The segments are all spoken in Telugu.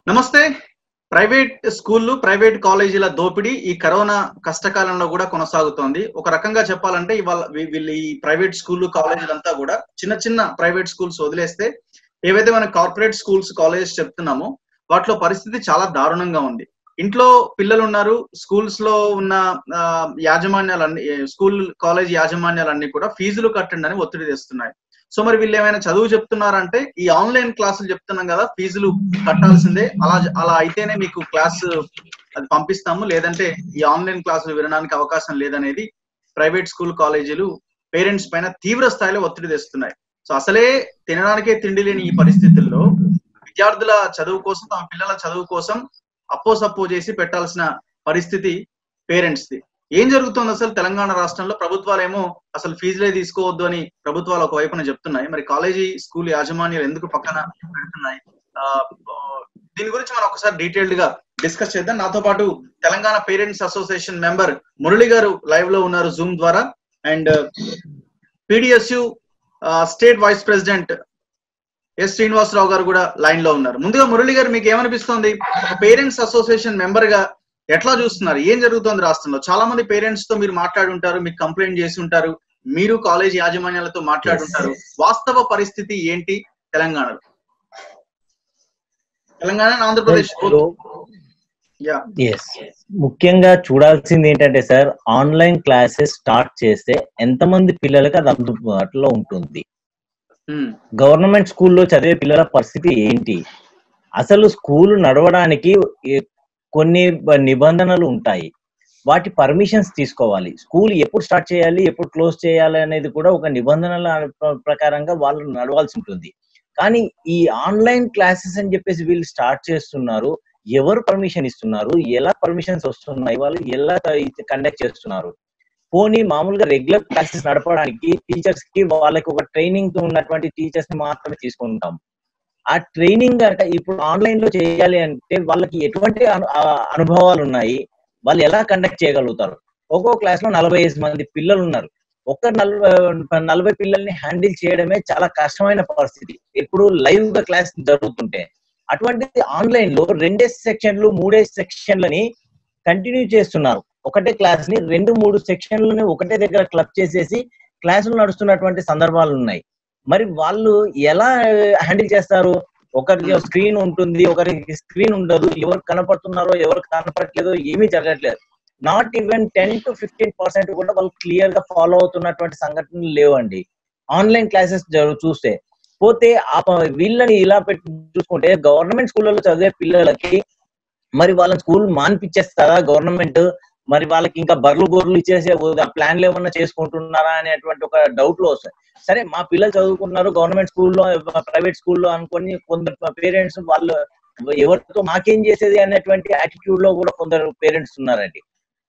నమస్తే ప్రైవేట్ స్కూళ్ళు ప్రైవేట్ కాలేజీల దోపిడీ ఈ కరోనా కష్టకాలంలో కూడా కొనసాగుతోంది ఒక రకంగా చెప్పాలంటే ఇవాళ వీ- వీళ్ళు ఈ ప్రైవేట్ స్కూళ్ళు కాలేజీలంతా కూడా చిన్న చిన్న ప్రైవేట్ స్కూల్స్ వదిలేస్తే ఏవైతే మన కార్పొరేట్ స్కూల్స్ కాలేజెస్ చెప్తున్నామో వాటిలో పరిస్థితి చాలా దారుణంగా ఉంది ఇంట్లో పిల్లలు ఉన్నారు స్కూల్స్ లో ఉన్న ఆ, యాజమాన్యాలన్నీ స్కూల్ కాలేజ్ యాజమాన్యాలన్నీ కూడా ఫీజులు కట్టండి అని ఒత్తిడి తెస్తున్నాయి సో మరి వీళ్ళు ఏమైనా చదువు చెప్తున్నారంటే ఈ ఆన్లైన్ క్లాసులు చెప్తున్నాం కదా ఫీజులు కట్టాల్సిందే అలా అలా అయితేనే మీకు క్లాస్ అది పంపిస్తాము లేదంటే ఈ ఆన్లైన్ క్లాసులు వినడానికి అవకాశం లేదనేది ప్రైవేట్ స్కూల్ కాలేజీలు పేరెంట్స్ పైన తీవ్ర స్థాయిలో ఒత్తిడి తెస్తున్నాయి సో అసలే తినడానికే తిండి లేని ఈ పరిస్థితుల్లో విద్యార్థుల చదువు కోసం తమ పిల్లల చదువు కోసం అప్పో సప్పో చేసి పెట్టాల్సిన పరిస్థితి పేరెంట్స్ ది ఏం జరుగుతుంది అసలు తెలంగాణ రాష్ట్రంలో ప్రభుత్వాలేమో అసలు ఫీజులే తీసుకోవద్దు అని ప్రభుత్వాలు ఒక వైపున చెప్తున్నాయి మరి కాలేజీ స్కూల్ యాజమాన్యాలు ఎందుకు పక్కన పెడుతున్నాయి ఆ, ఆ, దీని గురించి మనం ఒకసారి డీటెయిల్డ్ గా డిస్కస్ చేద్దాం నాతో పాటు Telangana parents association member Murali garu live లో ఉన్నారు జూమ్ ద్వారా and PDSU state vice president S Srinivasarao garu కూడా లైన్ లో ఉన్నారు ముందుగా మురళి గారు మీకు ఏమనిపిస్తోంది పేరెంట్స్ అసోసియేషన్ మెంబర్ గా ఎట్లా చూస్తున్నారు ఏం జరుగుతోంది రాష్ట్రంలో చాలా మంది పేరెంట్స్ తో మీరు మాట్లాడుంటారు మీకు కంప్లైంట్ చేసి ఉంటారు మీరు కాలేజ్ యాజమాన్యాలతో మాట్లాడుంటారు వాస్తవ పరిస్థితి ఏంటి తెలంగాణలో తెలంగాణ and ఆంధ్రప్రదేశ్ ఇప్పుడు యా ఎస్ ముఖ్యంగా చూడాల్సింది ఏంటంటే సార్ ఆన్లైన్ క్లాసెస్ స్టార్ట్ చేస్తే ఎంతమంది పిల్లలకి అది అందుబాటులో ఉంటుంది గవర్నమెంట్ స్కూల్లో చదివే పిల్లల పరిస్థితి ఏంటి అసలు స్కూల్ నడవడానికి ఏ- కొన్ని బ- నిబంధనలు ఉంటాయి వాటి పర్మిషన్స్ తీసుకోవాలి స్కూల్ ఎప్పుడు స్టార్ట్ చేయాలి ఎప్పుడు క్లోజ్ చేయాలి అనేది కూడా ఒక నిబంధనల ప్ర- ప్రకారంగా వాళ్ళు నడవాల్సి ఉంటుంది కానీ ఈ ఆన్లైన్ క్లాసెస్ అని చెప్పేసి వీళ్ళు స్టార్ట్ చేస్తున్నారు ఎవరు పర్మిషన్ ఇస్తున్నారు ఎలా పర్మిషన్స్ వస్తున్నాయి వాళ్ళు ఎలా కండక్ట్ చేస్తున్నారు పోనీ మామూలుగా రెగ్యులర్ క్లాసెస్ నడపడానికి టీచర్స్ కి వాళ్ళకి ఒక ట్రైనింగ్ ఉన్నటువంటి టీచర్స్ ని మాత్రమే తీసుకుంటాం ఆ ట్రైనింగ్ కనుక ఇప్పుడు ఆన్లైన్ లో చేయాలి అంటే వాళ్ళకి ఎటువంటి అను- ఆ అనుభవాలు ఉన్నాయి వాళ్ళు ఎలా కండక్ట్ చేయగలుగుతారు ఒక్కో క్లాస్ లో నలభై ఐదు మంది పిల్లలు ఉన్నారు ఒక్క నలభై నలభై పిల్లల్ని హ్యాండిల్ చేయడమే చాలా కష్టమైన పరిస్థితి ఎప్పుడు లైవ్ గా క్లాస్ జరుగుతుంటే అటువంటిది ఆన్లైన్ లో రెండే సెక్షన్లు మూడే సెక్షన్లని కంటిన్యూ చేస్తున్నారు ఒకటే క్లాస్ ని రెండు మూడు సెక్షన్లని ఒకటే దగ్గర క్లబ్ చేసేసి క్లాసులు నడుస్తున్నటువంటి సందర్భాలు ఉన్నాయి మరి వాళ్ళు ఎలా హ్యాండిల్ చేస్తారు ఒకరికి స్క్రీన్ ఉంటుంది ఒకరికి స్క్రీన్ ఉండదు ఎవరు కనపడుతున్నారో ఎవరు కనపడట్లేదో ఏమీ జరగట్లేదు not even ten to fifteen percent కూడా వాళ్ళు క్లియర్ గా ఫాలో అవుతున్నటువంటి సంఘటనలు లేవండి ఆన్లైన్ క్లాసెస్ జరుగు చూస్తే పోతే ఆ ప- వీళ్ళని ఇలా పెట్టి చూసుకుంటే గవర్నమెంట్ స్కూళ్ళలో చదివే పిల్లలకి మరి వాళ్ళ స్కూల్ మాన్పిచ్చేస్తారా గవర్నమెంట్ మరి వాళ్ళకి ఇంకా బర్లు గొర్రెలు ఇచ్చేసే ప్లాన్లు ఏమన్నా చేసుకుంటున్నారా అనేటువంటి ఒక డౌట్ లో వస్తాయి సరే మా పిల్లలు చదువుకుంటున్నారు గవర్నమెంట్ స్కూల్లో ప్రైవేట్ స్కూల్లో అనుకొని కొందరు పేరెంట్స్ వాళ్ళు ఎవరితో మాకేం చేసేది అనేటువంటి యాటిట్యూడ్ లో కూడా కొందరు పేరెంట్స్ ఉన్నారండి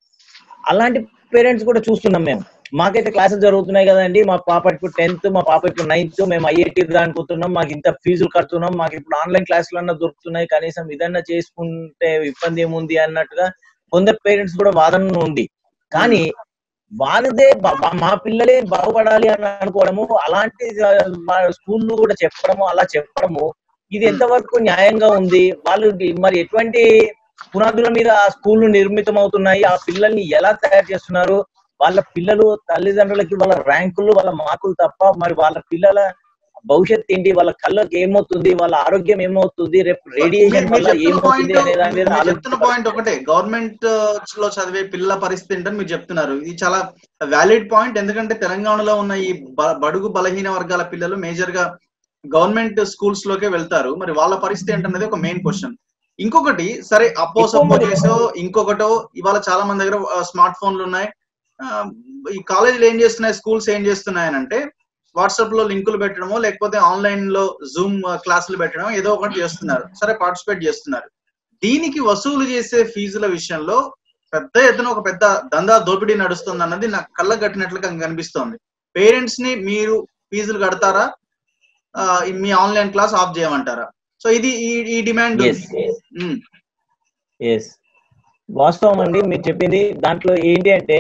అలాంటి పేరెంట్స్ కూడా చూస్తున్నాం మేము మాకైతే క్లాసెస్ జరుగుతున్నాయి కదండి మా పాప ఇప్పుడు టెన్త్ మా పాప ఇప్పుడు నైన్త్ మేము ఐఐటి అనుకుంటున్నాం మాకు ఇంత ఫీజులు కడుతున్నాం మాకు ఇప్పుడు ఆన్లైన్ క్లాసులు అన్నా దొరుకుతున్నాయి కనీసం ఇదన్నా చేసుకుంటే ఇబ్బంది ఏముంది అన్నట్టుగా కొందరు పేరెంట్స్ కూడా వాదన ఉంది కానీ వాళ్ళదే బ- బ- మా పిల్లలే బాగుపడాలి అని అనుకోవడము అలాంటి స్కూళ్ళు కూడా చెప్పడము అలా చెప్పడము ఇది ఎంతవరకు న్యాయంగా ఉంది వాళ్ళు మరి ఎటువంటి పునాదుల మీద ఆ స్కూళ్ళు నిర్మితం అవుతున్నాయి ఆ పిల్లల్ని ఎలా తయారు చేస్తున్నారు వాళ్ళ పిల్లలు తల్లిదండ్రులకి వాళ్ళ ర్యాంకులు వాళ్ళ మార్కులు తప్ప మరి వాళ్ళ పిల్లల భవిష్యత్ ఏంటి వాళ్ళ కళ్ళకి ఏమవుతుంది వాళ్ళ ఆరోగ్యం ఏమవుతుంది రేపు రేడియేషన్ మీరు వల్ల చెప్తున్న ఏమవుతుంది అనే దాని మీద పాయింట్ చెప్తున్న ఆలోచించాలి. పాయింట్ ఒకటే గవర్నమెంట్ లో చదివే పిల్లల పరిస్థితి ఏంటని మీరు చెప్తున్నారు ఇది చాలా వ్యాలిడ్ పాయింట్ ఎందుకంటే తెలంగాణలో ఉన్న ఈ బ- బడుగు బలహీన వర్గాల పిల్లలు మేజర్ గా గవర్నమెంట్ స్కూల్స్ లోకే వెళ్తారు మరి వాళ్ళ పరిస్థితి ఏంటనేది ఒక మెయిన్ క్వశ్చన్ ఇంకొకటి సరే అప్పో సప్పో చేసో ఇంకొకటో ఇవాళ చాలా మంది దగ్గర స్మార్ట్ ఫోన్లు ఉన్నాయి ఆ, ఈ కాలేజీలు ఏం చేస్తున్నాయి స్కూల్స్ ఏం చేస్తున్నాయని అంటే వాట్సాప్ లో లింకులు పెట్టడమో లేకపోతే ఆన్లైన్ లో జూమ్ క్లాసులు పెట్టడం ఏదో ఒకటి చేస్తున్నారు సరే పార్టిసిపేట్ చేస్తున్నారు దీనికి వసూలు చేసే ఫీజుల విషయంలో పెద్ద ఎత్తున ఒక పెద్ద దందా దోపిడీ నడుస్తుంది అన్నది నాకు కళ్ళ కట్టినట్లుగా కనిపిస్తోంది పేరెంట్స్ ని మీరు ఫీజులు కడతారా ఆ, మీ ఆన్లైన్ క్లాస్ ఆఫ్ చేయమంటారా సో ఇది ఈ- ఈ డిమాండ్ Yes, yes. ఎస్ వాస్తవం అండి మీరు చెప్పింది దాంట్లో ఏంటి అంటే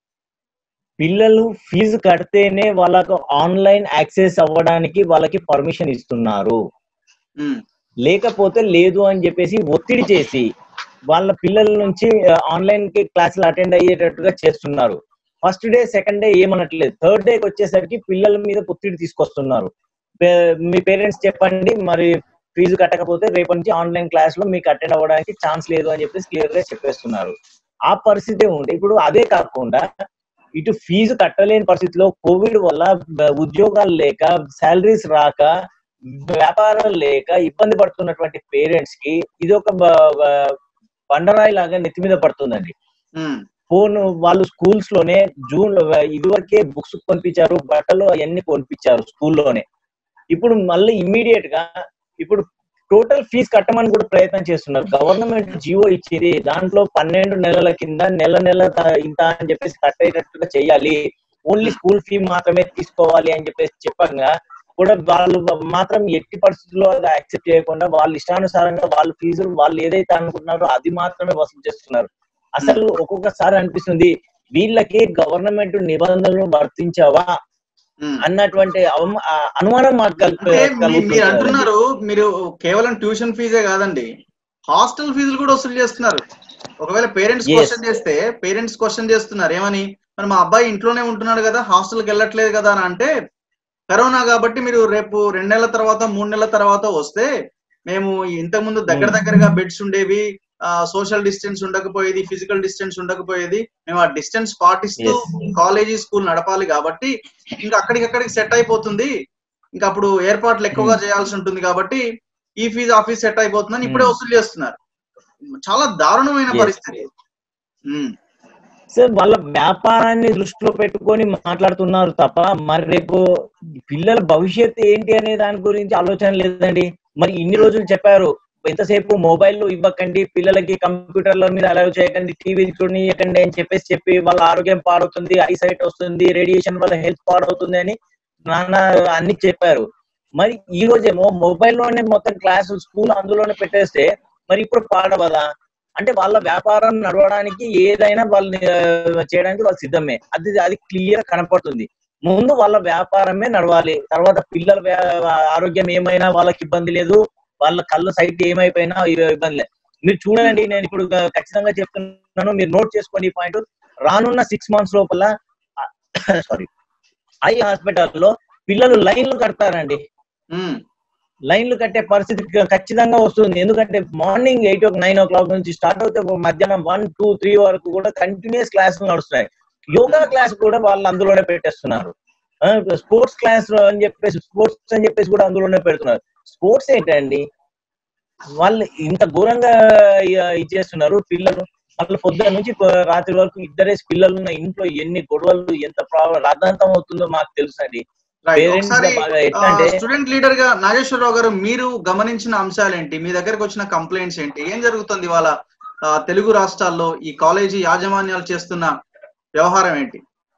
పిల్లలు ఫీజు కడితేనే వాళ్ళకు ఆన్లైన్ యాక్సెస్ అవ్వడానికి వాళ్ళకి పర్మిషన్ ఇస్తున్నారు లేకపోతే లేదు అని చెప్పేసి ఒత్తిడి చేసి వాళ్ళ పిల్లల నుంచి ఆన్లైన్ కి క్లాసులు అటెండ్ అయ్యేటట్టుగా చేస్తున్నారు ఫస్ట్ డే సెకండ్ డే ఏమనట్లేదు థర్డ్ డేకి వచ్చేసరికి పిల్లల మీద ఒత్తిడి తీసుకొస్తున్నారు పే- మీ పేరెంట్స్ చెప్పండి మరి ఫీజు కట్టకపోతే రేపటి నుంచి ఆన్లైన్ క్లాస్ లో మీకు అటెండ్ అవ్వడానికి ఛాన్స్ లేదు అని చెప్పేసి క్లియర్ గా చెప్పేస్తున్నారు ఆ పరిస్థితి ఉంది ఇప్పుడు అదే కాకుండా ఇటు ఫీజు కట్టలేని పరిస్థితిలో కోవిడ్ వల్ల బ- ఉద్యోగాలు లేక శాలరీస్ రాక వ్యాపారాలు లేక ఇబ్బంది పడుతున్నటువంటి పేరెంట్స్ కి ఇది ఒక బ- బ- బండరాయి లాగా నెత్తి మీద పడుతుందండి ఉమ్, ఫోన్ వాళ్ళు స్కూల్స్ లోనే జూన్ లో ఇదివరకే బుక్స్ కొనిపించారు బట్టలు అవన్నీ కొనిపించారు స్కూల్లోనే ఇప్పుడు మళ్ళీ ఇమ్మీడియట్ గా ఇప్పుడు టోటల్ ఫీజు కట్టమని కూడా ప్రయత్నం చేస్తున్నారు గవర్నమెంట్ జియో ఇచ్చింది దాంట్లో పన్నెండు నెలల కింద నెల నెల త- ఇంత అని చెప్పేసి కట్టేటట్టుగా చేయాలి ఓన్లీ స్కూల్ ఫీ మాత్రమే తీసుకోవాలి అని చెప్పేసి చెప్పగా కూడా వాళ్ళు మాత్రం ఎట్టి పరిస్థితుల్లో అది యాక్సెప్ట్ చేయకుండా వాళ్ళ ఇష్టానుసారంగా వాళ్ళ ఫీజులు వాళ్ళు ఏదైతే అనుకుంటున్నారో అది మాత్రమే వసూలు చేస్తున్నారు అసలు ఒక్కొక్కసారి అనిపిస్తుంది వీళ్ళకి గవర్నమెంట్ నిబంధనలు వర్తించవా ఉమ్. అన్నటువంటి అవమ- ఆ అనుమానం మాకు కల్ప- అంటే మీ- మీరు కలుగుతుంది అంటున్నారు మీరు కేవలం ట్యూషన్ ఫీజే కాదండి హాస్టల్ ఫీజులు కూడా వసూలు చేస్తున్నారు ఒకవేళ పేరెంట్స్ Yes. క్వశ్చన్ చేస్తే పేరెంట్స్ క్వశ్చన్ చేస్తున్నారు ఏమని మరి మా అబ్బాయి ఇంట్లోనే ఉంటున్నాడు కదా హాస్టల్కి వెళ్ళట్లేదు కదా అని అంటే కరోనా కాబట్టి మీరు రేపు రెండు నెలల తర్వాత మూడు నెలల తర్వాత వస్తే మేము ఇంతకు ముందు దగ్గర Hmm. దగ్గరగా బెడ్స్ ఉండేవి సోషల్ డిస్టెన్స్ ఉండకపోయేది ఫిజికల్ డిస్టెన్స్ ఉండకపోయేది మేము ఆ డిస్టెన్స్ పాటిస్తూ Yes. కాలేజీ స్కూల్ నడపాలి కాబట్టి ఇంకా అక్కడికక్కడికి సెట్ అయిపోతుంది ఇంకా అప్పుడు ఏర్పాట్లు ఎక్కువగా చేయాల్సి ఉంటుంది కాబట్టి ఈ ఫీజు ఆ ఫీజు సెట్ అయిపోతుందని ఇప్పుడే Hmm. వసూలు చేస్తున్నారు చాలా దారుణమైన Yes. పరిస్థితి ఉమ్, సార్ వాళ్ళ వ్యాపారాన్ని దృష్టిలో పెట్టుకొని మాట్లాడుతున్నారు తప్ప మరి రేపు పిల్లల భవిష్యత్తు ఏంటి అనే దాని గురించి ఆలోచన లేదండి మరి ఇన్ని రోజులు చెప్పారు ఎంతసేపు మొబైల్ ఇవ్వకండి పిల్లలకి కంప్యూటర్ల మీద అలౌ చేయకండి టీవీ చూడనీయకండి అని చెప్పేసి చెప్పి వాళ్ళ ఆరోగ్యం పాడవుతుంది ఐసైట్ వస్తుంది రేడియేషన్ వల్ల హెల్త్ పాడవుతుంది అని నాన్న అన్ని చెప్పారు మరి ఈ రోజేమో మొబైల్లోనే మొత్తం క్లాసు స్కూల్ అందులోనే పెట్టేస్తే మరి ఇప్పుడు పాడవదా అంటే వాళ్ళ వ్యాపారం నడవడానికి ఏదైనా వాళ్ళని ఆ, చేయడానికి వాళ్ళు సిద్ధమే అది అది క్లియర్ కనపడుతుంది ముందు వాళ్ళ వ్యాపారమే నడవాలి తర్వాత పిల్లల వ్యా- ఆరోగ్యం ఏమైనా వాళ్ళకి ఇబ్బంది లేదు వాళ్ళ కళ్ళు సైట్ ఏమైపోయినా ఇ- ఇబ్బంది లేదు మీరు చూడండి నేను ఇప్పుడు గా- ఖచ్చితంగా చెప్తున్నాను మీరు నోట్ చేసుకోండి ఈ పాయింట్ రానున్న సిక్స్ మంత్స్ లోపల సారీ ఐ హాస్పిటల్లో పిల్లలు లైన్లు కడతారండి ఉమ్, లైన్లు కట్టే పరిస్థితి ఖ- ఖచ్చితంగా వస్తుంది ఎందుకంటే morning eight or nine o'clock నుంచి స్టార్ట్ అవుతే మధ్యాహ్నం వన్ టూ త్రీ వరకు కూడా కంటిన్యూస్ క్లాసులు నడుస్తున్నాయి యోగా క్లాస్ కూడా వాళ్ళు అందులోనే పెట్టేస్తున్నారు స్పోర్ట్స్ క్లాస్ అని చెప్పేసి స్పోర్ట్స్ అని చెప్పేసి కూడా అందులోనే పెడుతున్నారు స్పోర్ట్స్ ఏంటండి వాళ్ళు ఇంత ఘోరంగా ఇ- ఇచ్చేస్తున్నారు పిల్లలు వాళ్ళ పొద్దున నుంచి ప- రాత్రి వరకు ఇద్దరేసి పిల్లలు ఉన్న ఇంట్లో ఎన్ని గొడవలు ఎంత ప్రాబ్లం రాద్ధాంతం అవుతుందో మాకు తెలుసు అండి రైట్ పేరెంట్స్ ఒకసారి బాగా ఎట్లా అంటే స్టూడెంట్ లీడర్ గా నాగేశ్వరరావు గారు మీరు గమనించిన అంశాలు ఏంటి మీ దగ్గరకు వచ్చిన కంప్లైంట్స్ ఏంటి ఏం జరుగుతుంది వాళ్ళ తెలుగు రాష్ట్రాల్లో ఈ కాలేజీ యాజమాన్యాలు చేస్తున్న వ్యవహారం ఏంటి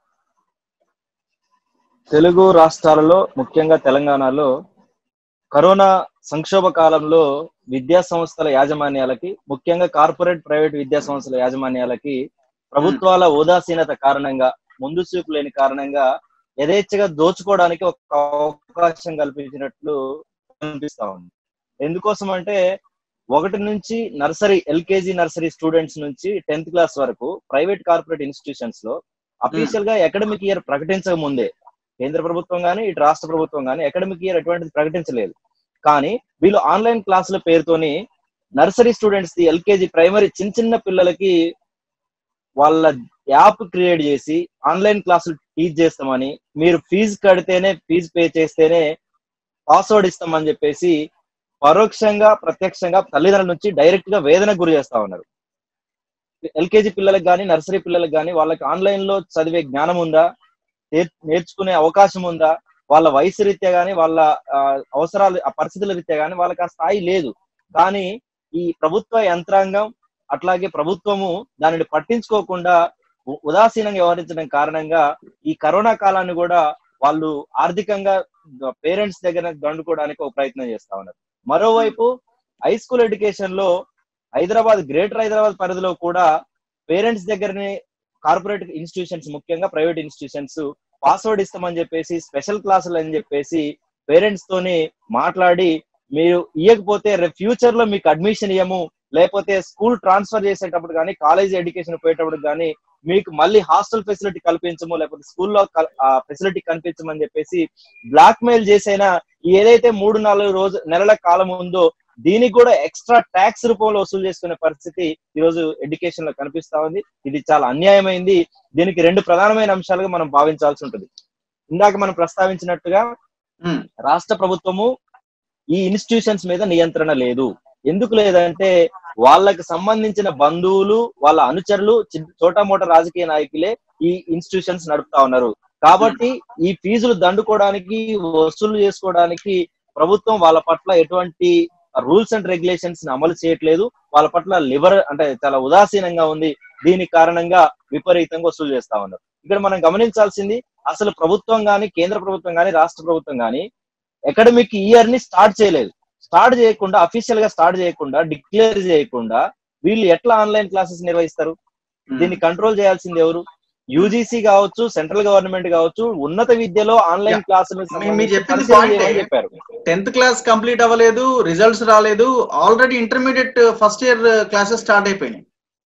తెలుగు రాష్ట్రాలలో ముఖ్యంగా తెలంగాణలో కరోనా సంక్షోభ కాలంలో విద్యా సంస్థల యాజమాన్యాలకి ముఖ్యంగా కార్పొరేట్ ప్రైవేట్ విద్యా సంస్థల యాజమాన్యాలకి ప్రభుత్వాల ఉదాసీనత కారణంగా ముందు చూపు లేని కారణంగా యథేచ్ఛగా దోచుకోవడానికి ఒక అవకాశం కల్పించినట్లు కనిపిస్తా ఉంది ఎందుకోసం అంటే ఒకటి నుంచి నర్సరీ ఎల్కేజీ నర్సరీ స్టూడెంట్స్ నుంచి టెన్త్ క్లాస్ వరకు ప్రైవేట్ కార్పొరేట్ ఇన్స్టిట్యూషన్స్ లో అఫీషియల్ గా అకాడమిక్ ఇయర్ ప్రకటించక ముందే కేంద్ర ప్రభుత్వం గానీ ఇటు రాష్ట్ర ప్రభుత్వం గానీ అకాడమిక్ ఇయర్ ఎటువంటిది ప్రకటించలేదు కానీ వీళ్ళు ఆన్లైన్ క్లాసుల పేరుతోని nursery students the LKG primary చిన్న చిన్న పిల్లలకి వాళ్ళ యాప్ క్రియేట్ చేసి ఆన్లైన్ క్లాసులు టీచ్ చేస్తామని మీరు ఫీజు కడితేనే ఫీజు పే చేస్తేనే పాస్వర్డ్ ఇస్తామని చెప్పేసి పరోక్షంగా ప్రత్యక్షంగా తల్లిదండ్రుల నుంచి డైరెక్ట్ గా వేదన గురి చేస్తా ఉన్నారు ఎల్కేజీ పిల్లలకు కానీ నర్సరీ పిల్లలకు కానీ వాళ్ళకి ఆన్లైన్ లో చదివే జ్ఞానం ఉందా నేర్- నేర్చుకునే అవకాశం ఉందా వాళ్ళ వయసు రీత్యా గానీ వాళ్ళ ఆ, అవసరాలు ఆ పరిస్థితుల రీత్యా గానీ వాళ్ళకి ఆ స్థాయి లేదు కానీ ఈ ప్రభుత్వ యంత్రాంగం అట్లాగే ప్రభుత్వము దానిని పట్టించుకోకుండా ఉ- ఉదాసీనంగా వ్యవహరించడం కారణంగా ఈ కరోనా కాలాన్ని కూడా వాళ్ళు ఆర్థికంగా పేరెంట్స్ దగ్గర దండుకోవడానికి ఒక ప్రయత్నం చేస్తా ఉన్నారు మరోవైపు హై స్కూల్ ఎడ్యుకేషన్ లో హైదరాబాద్ గ్రేటర్ హైదరాబాద్ పరిధిలో కూడా పేరెంట్స్ దగ్గరనే కార్పొరేట్ ఇన్స్టిట్యూషన్స్ ముఖ్యంగా ప్రైవేట్ ఇన్స్టిట్యూషన్స్ పాస్వర్డ్ ఇస్తామని చెప్పేసి స్పెషల్ క్లాసులు అని చెప్పేసి పేరెంట్స్ తోని మాట్లాడి మీరు ఇవ్వకపోతే రేపు ఫ్యూచర్ లో మీకు అడ్మిషన్ ఇవ్వము లేకపోతే స్కూల్ ట్రాన్స్ఫర్ చేసేటప్పుడు కానీ కాలేజ్ ఎడ్యుకేషన్ పోయేటప్పుడు కానీ మీకు మళ్ళీ హాస్టల్ ఫెసిలిటీ కల్పించము లేకపోతే స్కూల్లో ఫెసిలిటీ కల్పించమని చెప్పేసి బ్లాక్ మెయిల్ చేసైనా ఏదైతే మూడు నాలుగు రోజు నెలల కాలం ఉందో దీనికి కూడా ఎక్స్ట్రా ట్యాక్స్ రూపంలో వసూలు చేసుకునే పరిస్థితి ఈ రోజు ఎడ్యుకేషన్ లో కనిపిస్తా ఉంది ఇది చాలా అన్యాయమైంది దీనికి రెండు ప్రధానమైన అంశాలుగా మనం భావించాల్సి ఉంటుంది ఇందాక మనం ప్రస్తావించినట్టుగా ఉమ్, రాష్ట్ర ప్రభుత్వము ఈ ఇన్స్టిట్యూషన్స్ మీద నియంత్రణ లేదు ఎందుకు లేదంటే వాళ్ళకి సంబంధించిన బంధువులు వాళ్ళ అనుచరులు చి- చోటా మోటా రాజకీయ నాయకులే ఈ ఇన్స్టిట్యూషన్స్ నడుపుతా ఉన్నారు కాబట్టి ఈ ఫీజులు దండుకోవడానికి వసూలు చేసుకోవడానికి ప్రభుత్వం వాళ్ళ పట్ల ఎటువంటి రూల్స్ అండ్ రెగ్యులేషన్స్ ని అమలు చేయట్లేదు వాళ్ళ పట్ల లిబర్ అంటే చాలా ఉదాసీనంగా ఉంది దీని కారణంగా విపరీతంగా వసూలు చేస్తా ఉన్నారు ఇక్కడ మనం గమనించాల్సింది అసలు ప్రభుత్వం గాని కేంద్ర ప్రభుత్వం గాని రాష్ట్ర ప్రభుత్వం గాని అకాడమిక్ ఇయర్ ని స్టార్ట్ చేయలేదు స్టార్ట్ చేయకుండా అఫీషియల్ గా స్టార్ట్ చేయకుండా డిక్లేర్ చేయకుండా వీళ్ళు ఎట్లా ఆన్లైన్ క్లాసెస్ నిర్వహిస్తారు ఉమ్. దీన్ని కంట్రోల్ చేయాల్సింది ఎవరు యూజీసీ కావచ్చు సెంట్రల్ గవర్నమెంట్ కావచ్చు ఉన్నత విద్యలో ఆన్లైన్ క్లాసులు మీ- మీరు చెప్పింది point ఏ. చెప్పారు టెన్త్ క్లాస్ కంప్లీట్ అవ్వలేదు రిజల్ట్స్ రాలేదు already intermediate first year classes start అయిపోయినాయి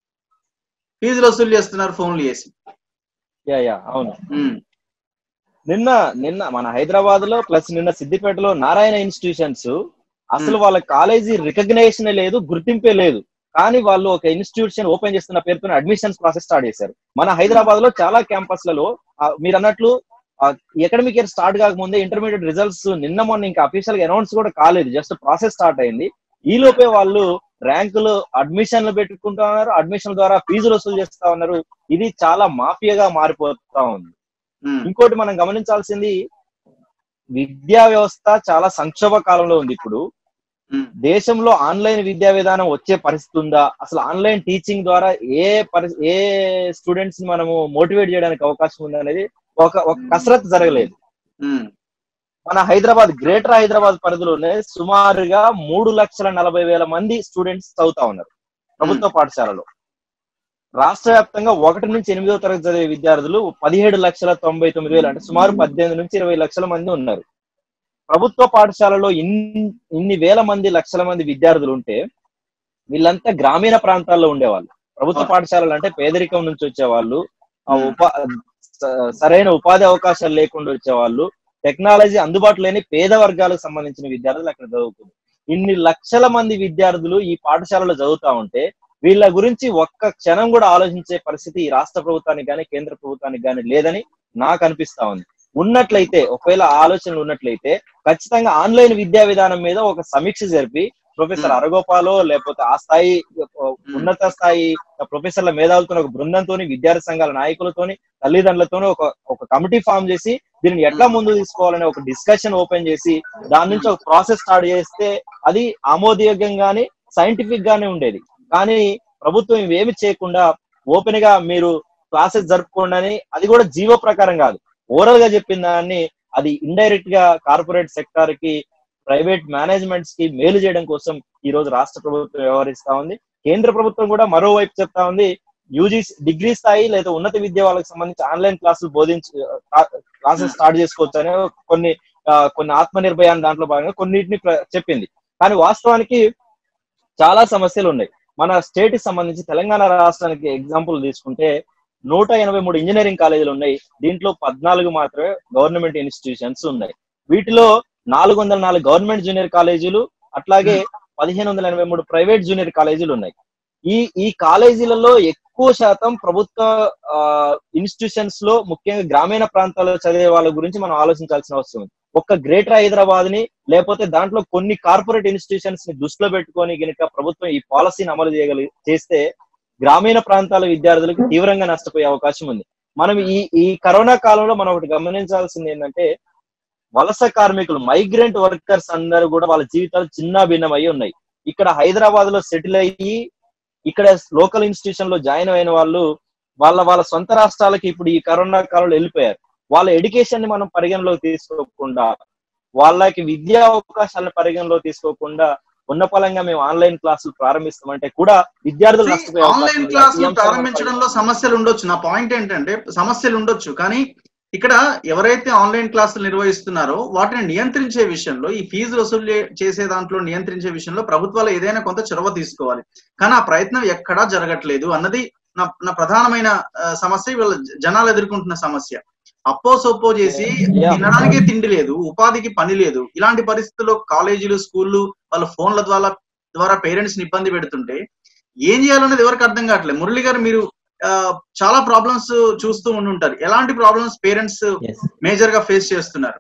ఫీజులు వసూలు చేస్తున్నారు ఫోన్లు చేసి యా యా అవును ఉమ్, నిన్న నిన్న మన హైదరాబాద్ లో ప్లస్ నిన్న సిద్దిపేటలో నారాయణ ఇన్స్టిట్యూషన్స్ అసలు వాళ్ళ కాలేజీ రికగ్నైజేషన్ లేదు గుర్తింపే లేదు కానీ వాళ్ళు ఒక ఇన్స్టిట్యూషన్ ఓపెన్ చేస్తున్న పేరుతో అడ్మిషన్స్ ప్రాసెస్ స్టార్ట్ చేశారు మన హైదరాబాద్ లో చాలా క్యాంపస్లలో ఆ, మీరు అన్నట్లు ఎకడమిక్ ఇయర్ స్టార్ట్ కాకముందే ఇంటర్మీడియట్ రిజల్ట్స్ నిన్న మొన్న ఇంకా అఫీషియల్ గా అనౌన్స్ కూడా కాలేదు జస్ట్ ప్రాసెస్ స్టార్ట్ అయింది ఈ లోపే వాళ్ళు ర్యాంకులు అడ్మిషన్లు పెట్టుకుంటా ఉన్నారు అడ్మిషన్ ద్వారా ఫీజులు వసూలు చేస్తా ఉన్నారు ఇది చాలా మాఫియాగా మారిపోతా ఉంది ఉమ్, ఇంకోటి మనం గమనించాల్సింది విద్యా వ్యవస్థ చాలా సంక్షోభ కాలంలో ఉంది ఇప్పుడు ఉమ్, దేశంలో ఆన్లైన్ విద్యా విధానం వచ్చే పరిస్థితి ఉందా అసలు ఆన్లైన్ టీచింగ్ ద్వారా ఏ పరి ఏ స్టూడెంట్స్ ని మనము మోటివేట్ చేయడానికి అవకాశం ఉంది అనేది ఒక ఒక కసరత్తు జరగలేదు ఉమ్, మన హైదరాబాద్ గ్రేటర్ హైదరాబాద్ పరిధిలోనే సుమారుగా మూడు లక్షల నలభై వేల మంది స్టూడెంట్స్ చదువుతా ఉన్నారు ప్రభుత్వ పాఠశాలలో రాష్ట్ర వ్యాప్తంగా ఒకటి నుంచి ఎనిమిదో తరగతి చదివే విద్యార్థులు పదిహేడు లక్షల తొంభై తొమ్మిది వేలు అంటే సుమారు పద్దెనిమిది నుంచి ఇరవై లక్షల మంది ఉన్నారు ప్రభుత్వ పాఠశాలలో ఇన్ని ఇన్ని వేల మంది లక్షల మంది విద్యార్థులు ఉంటే వీళ్ళంతా గ్రామీణ ప్రాంతాల్లో ఉండేవాళ్ళు ప్రభుత్వ పాఠశాలలు అంటే పేదరికం నుంచి వచ్చేవాళ్ళు ఆ ఉపా స- సరైన ఉపాధి అవకాశాలు లేకుండా వచ్చేవాళ్ళు టెక్నాలజీ అందుబాటులో లేని పేద వర్గాలకు సంబంధించిన విద్యార్థులు అక్కడ చదువుతుంది ఇన్ని లక్షల మంది విద్యార్థులు ఈ పాఠశాలలో చదువుతా ఉంటే వీళ్ళ గురించి ఒక్క క్షణం కూడా ఆలోచించే పరిస్థితి ఈ రాష్ట్ర ప్రభుత్వానికి కానీ కేంద్ర ప్రభుత్వానికి కానీ లేదని నాకు అనిపిస్తా ఉంది ఉన్నట్లయితే ఒకవేళ ఆలోచనలు ఉన్నట్లయితే ఖచ్చితంగా ఆన్లైన్ విద్యా విధానం మీద ఒక సమీక్ష జరిపి ప్రొఫెసర్ Hmm. అరగోపాలో లేకపోతే ఆ స్థాయి ఉన్నత స్థాయి ప్రొఫెసర్ల మేధావులతో ఒక బృందంతోని విద్యార్థి సంఘాల నాయకులతోని తల్లిదండ్రులతోని ఒక ఒక కమిటీ ఫామ్ చేసి దీన్ని ఎట్లా ముందు తీసుకోవాలనే ఒక డిస్కషన్ ఓపెన్ చేసి దాని నుంచి ఒక ప్రాసెస్ స్టార్ట్ చేస్తే అది ఆమోదయోగ్యంగానే సైంటిఫిక్ గానే ఉండేది కానీ ప్రభుత్వం ఇవేమి చేయకుండా ఓపెన్ గా మీరు క్లాసెస్ జరుపుకోండి అని అది కూడా జీవో ప్రకారం కాదు ఓవరాల్ గా చెప్పిన దాన్ని అది ఇండైరెక్ట్ గా కార్పొరేట్ సెక్టార్ కి ప్రైవేట్ మేనేజ్మెంట్స్ కి మేలు చేయడం కోసం ఈ రోజు రాష్ట్ర ప్రభుత్వం వ్యవహరిస్తా ఉంది కేంద్ర ప్రభుత్వం కూడా మరోవైపు చెప్తా ఉంది యూజీ డిగ్రీ స్థాయి లేదా ఉన్నత విద్య వాళ్ళకి సంబంధించి ఆన్లైన్ క్లాసులు బోధించి క్లాసెస్ స్టార్ట్ చేసుకోవచ్చు అనే కొన్ని ఆ, కొన్ని ఆత్మ నిర్భయాన్ని దాంట్లో భాగంగా కొన్నిటిని ప్ర- చెప్పింది కానీ వాస్తవానికి చాలా సమస్యలు ఉన్నాయి మన స్టేట్ కి సంబంధించి తెలంగాణ రాష్ట్రానికి ఎగ్జాంపుల్ తీసుకుంటే నూట ఎనభై మూడు ఇంజనీరింగ్ కాలేజీలు ఉన్నాయి దీంట్లో పద్నాలుగు మాత్రమే గవర్నమెంట్ ఇన్స్టిట్యూషన్స్ ఉన్నాయి వీటిలో నాలుగు వందల నాలుగు గవర్నమెంట్ జూనియర్ కాలేజీలు అట్లాగే పదిహేను వందల ఎనభై మూడు ప్రైవేట్ జూనియర్ కాలేజీలు ఉన్నాయి ఈ ఈ కాలేజీలలో ఎక్కువ శాతం ప్రభుత్వ ఇన్స్టిట్యూషన్స్ లో ముఖ్యంగా గ్రామీణ ప్రాంతాల్లో చదివే వాళ్ళ గురించి మనం ఆలోచించాల్సిన అవసరం ఉంది ఒక్క గ్రేటర్ హైదరాబాద్ ని లేకపోతే దాంట్లో కొన్ని కార్పొరేట్ ఇన్స్టిట్యూషన్స్ ని దృష్టిలో పెట్టుకొని గనుక ప్రభుత్వం ఈ పాలసీని అమలు చేయగలి చేస్తే గ్రామీణ ప్రాంతాల విద్యార్థులకు తీవ్రంగా నష్టపోయే అవకాశం ఉంది మనం ఈ ఈ కరోనా కాలంలో మనం ఒకటి గమనించాల్సింది ఏంటంటే వలస కార్మికులు మైగ్రెంట్ వర్కర్స్ అందరూ కూడా వాళ్ళ జీవితాలు చిన్న భిన్నమై ఉన్నాయి ఇక్కడ హైదరాబాద్ లో సెటిల్ అయ్యి ఇక్కడ లోకల్ ఇన్స్టిట్యూషన్ లో జాయిన్ అయిన వాళ్ళు వాళ్ళ వాళ్ళ సొంత రాష్ట్రాలకి ఇప్పుడు ఈ కరోనా కాలంలో వెళ్ళిపోయారు వాళ్ళ ఎడ్యుకేషన్ ని మనం పరిగణలోకి తీసుకోకుండా వాళ్ళకి విద్యా అవకాశాలను పరిగణలో తీసుకోకుండా ఉన్న పలంగా మేము ఆన్లైన్ క్లాసులు ప్రారంభిస్తామంటే కూడా విద్యార్థులు నష్టపోయే అవకాశం ఆన్లైన్ ఉంది. ఈ క్లాసులు అంశాన్ని మనం ప్రారంభించడంలో సమస్యలు ఉండొచ్చు నా పాయింట్ ఏంటంటే సమస్యలు ఉండొచ్చు కానీ ఇక్కడ ఎవరైతే ఆన్లైన్ క్లాసులు నిర్వహిస్తున్నారో వాటిని నియంత్రించే విషయంలో ఈ ఫీజు వసూలు చే- చేసే దాంట్లో నియంత్రించే విషయంలో ప్రభుత్వాలు ఏదైనా కొంత చొరవ తీసుకోవాలి కానీ ఆ ప్రయత్నం ఎక్కడా జరగట్లేదు అన్నది నా నా ప్రధానమైన ఆ, సమస్య వీళ్ళ జనాలు ఎదుర్కొంటున్న సమస్య అప్పో సొప్పో చేసి Yeah. తినడానికి తిండి లేదు ఉపాధికి పని లేదు ఇలాంటి పరిస్థితుల్లో కాలేజీలు స్కూళ్ళు వాళ్ళ ఫోన్ల ద్వారా ద్వారా పేరెంట్స్ ని ఇబ్బంది పెడుతుంటే ఏం చేయాలనేది ఎవరికి అర్థం కావట్లేదు మురళి గారు మీరు ఆ, చాలా ప్రాబ్లమ్స్ చూస్తూ ఉండుంటారు ఎలాంటి ప్రాబ్లమ్స్ పేరెంట్స్ ఎస్ మేజర్ గా ఫేస్ చేస్తున్నారు